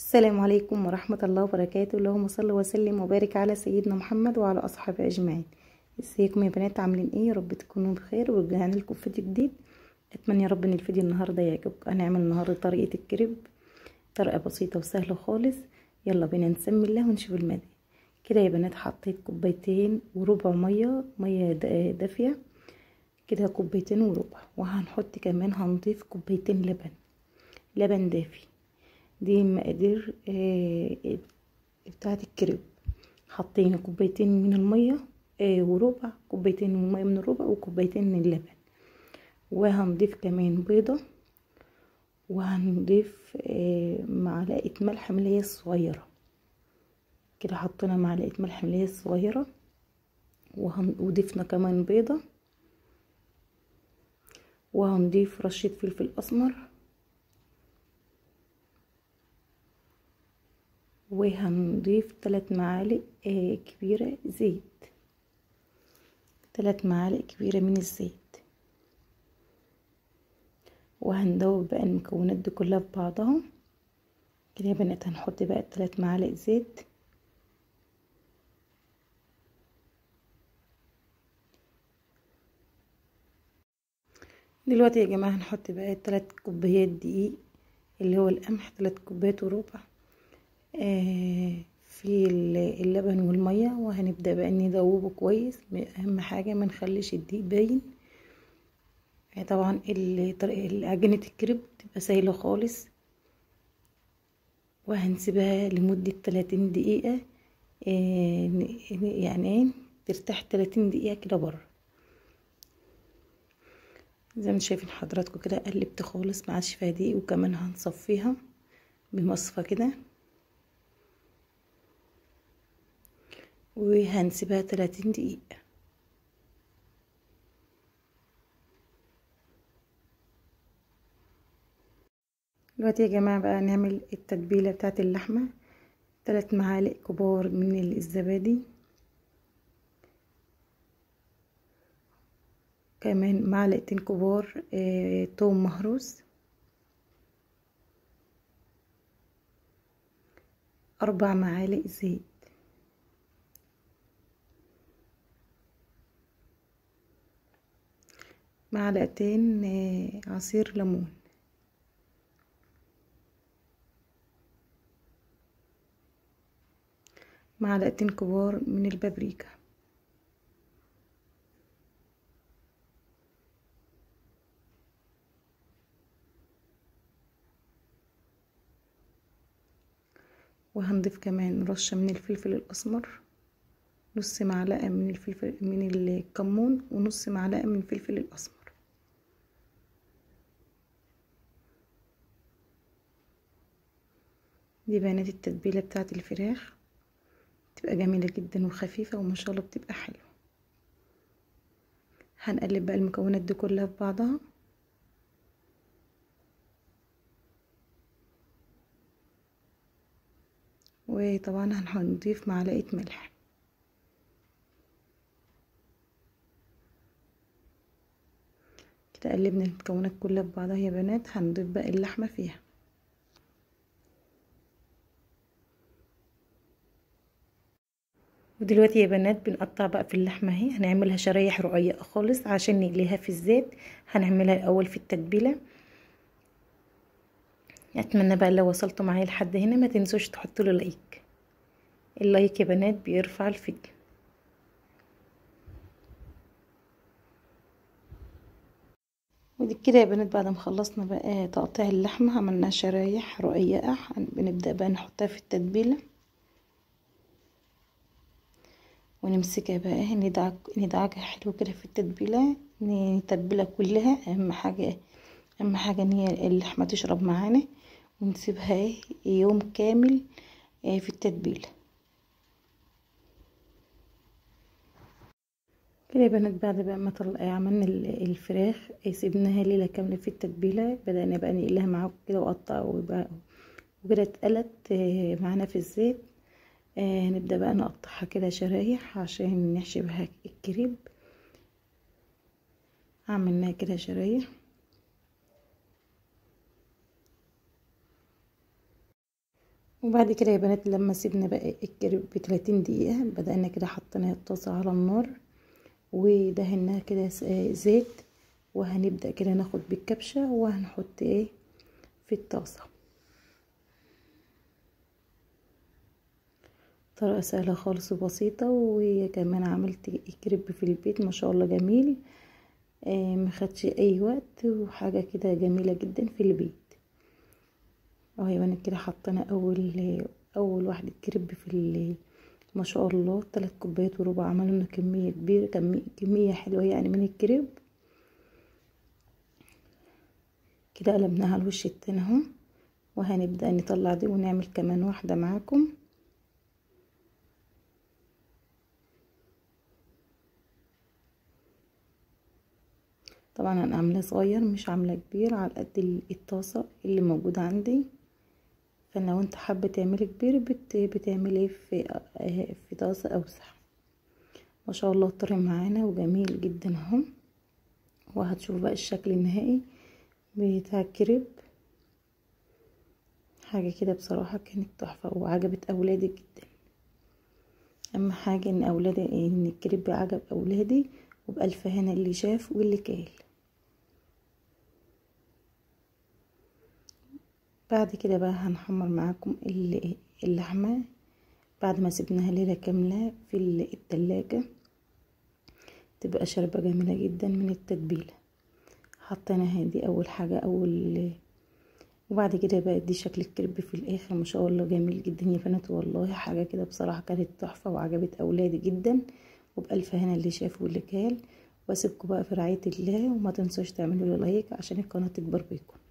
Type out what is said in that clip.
السلام عليكم ورحمة الله وبركاته اللهم صل وسلم وبارك على سيدنا محمد وعلى أصحابه أجمعين ازيكم يا بنات عاملين ايه يا رب تكونوا بخير ورجعنا لكم فيديو جديد اتمنى يا رب ان الفيديو النهارده يعجبكم هنعمل النهارده طريقة الكريب طريقة بسيطة وسهلة خالص يلا بينا نسمي الله ونشوف المدى كده يا بنات حطيت كوبايتين وربع مية مية دافية كده كوبايتين وربع وهنحط كمان هنضيف كوبايتين لبن لبن دافي دي المقادير آه بتاعت الكريب حطينا كوبايتين من المية آه وربع كوبايتين من المية من الربع وكوبايتين من اللبن وهنضيف كمان بيضة وهنضيف آه معلقة ملح من اللي هي الصغيرة كده حطينا معلقة ملح من اللي هي الصغيرة وضفنا كمان بيضة وهنضيف رشة فلفل أسمر وهنضيف ثلاث معالق آه كبيرة زيت ثلاث معالق كبيرة من الزيت وهندوب بقى المكونات دي كلها في بعضها كده يا بنات هنحط بقى ثلاث معالق زيت دلوقتي يا جماعة هنحط بقى ثلاث كوبايات دقيق اللي هو القمح ثلاث كوبايات وربع آه في اللبن والمية وهنبدأ بقى ندوبه كويس اهم حاجة ما نخليش الدقيق باين آه طبعا عجينة الكريب تبقى سايلة خالص وهنسيبها لمدة 30 دقيقة آه يعني ترتاح 30 دقيقة كده بره زي ما شايفين حضراتكم كده قلبت خالص ما عادش فيها دقيق وكمان هنصفيها بمصفى كده وهنسيبها 30 دقيقة دلوقتي يا جماعة بقى نعمل التتبيلة بتاعت اللحمة ثلاث معالق كبار من الزبادي كمان معلقتين كبار آه، توم مهروس أربع معالق زيت معلقتين آه، عصير ليمون معلقتين كبار من البابريكا وهنضيف كمان رشة من الفلفل الأسمر نص معلقة من الفلفل من الكمون ونص معلقة من الفلفل الأسمر دي بيانات التتبيلة بتاعت الفراخ بتبقى جميلة جدا وخفيفة وما شاء الله بتبقى حلوة هنقلب بقى المكونات دي كلها في بعضها وطبعا هنضيف معلقة ملح كده قلبنا المكونات كلها في بعضها يا بنات هنضيف بقى اللحمة فيها ودلوقتي يا بنات بنقطع بقى في اللحمة اهي هنعملها شرايح رقيقة خالص عشان نقليها في الزيت هنعملها الاول في التتبيلة اتمنى بقى لو وصلتوا معايا لحد هنا ما تنسوش تحطوا له لايك اللايك يا بنات بيرفع الفيديو ودي كده يا بنات بعد ما خلصنا بقى تقطيع اللحمه عملنا شرايح رقيقه بنبدا بقى نحطها في التتبيله ونمسكها بقى ندعك ندعكها حلو كده في التتبيله نتبلها كلها اهم حاجه اهم حاجه ان هي اللحمه تشرب معانا ونسيبها يوم كامل في التتبيله كده يا بنات بعد بقى ما طلع عملنا الفراخ سيبناها ليله كامله في التتبيله بدانا بقى نقلها معاكم كده وقطع وكده اتقلت معانا في الزيت هنبدا بقى نقطعها كده شرايح عشان نحشي بها الكريب عملناها كده شرايح وبعد كده يا بنات لما سيبنا بقى الكريب بتلاتين دقيقة بدأنا كده حطينا الطاسة على النار ودهناها كده زيت وهنبدأ كده ناخد بالكبشة وهنحط ايه في الطاسة طريقة سهلة خالص وبسيطة وكمان عملت كريب في البيت ما شاء الله جميل آه مخدش اي وقت وحاجة كده جميلة جدا في البيت اهو يا بنات كده حطينا اول اول واحدة كريب في ما شاء الله تلات كوبايات وربع عملوا لنا كمية كبيرة كمية, كمية حلوة يعني من الكريب كده قلبناها على الوش التاني اهو وهنبدأ نطلع دي ونعمل كمان واحدة معاكم طبعا انا عاملاه صغير مش عاملاه كبير على قد الطاسه اللي موجوده عندي فلو انت حابه تعملي كبير بت بتعمليه في في طاسه اوسع ما شاء الله طري معانا وجميل جدا اهو وهتشوفوا بقى الشكل النهائي بتاع الكريب حاجه كده بصراحه كانت تحفه وعجبت اولادي جدا اهم حاجه ان اولادي ان الكريب عجب اولادي وبألف هنا اللي شاف واللي كال بعد كده بقى هنحمر معاكم اللحمة بعد ما سبناها ليلة كاملة في التلاجة تبقى شربة جميلة جدا من التتبيلة حطيناها دي اول حاجة اول وبعد كده بقى دي شكل الكريب في الاخر ما شاء الله جميل جدا يا بنات والله حاجة كده بصراحة كانت تحفة وعجبت اولادي جدا وبألف هنا اللي شاف واللي كال واسيبكم بقى في رعاية الله وما تنسوش تعملوا لي لايك عشان القناة تكبر بيكم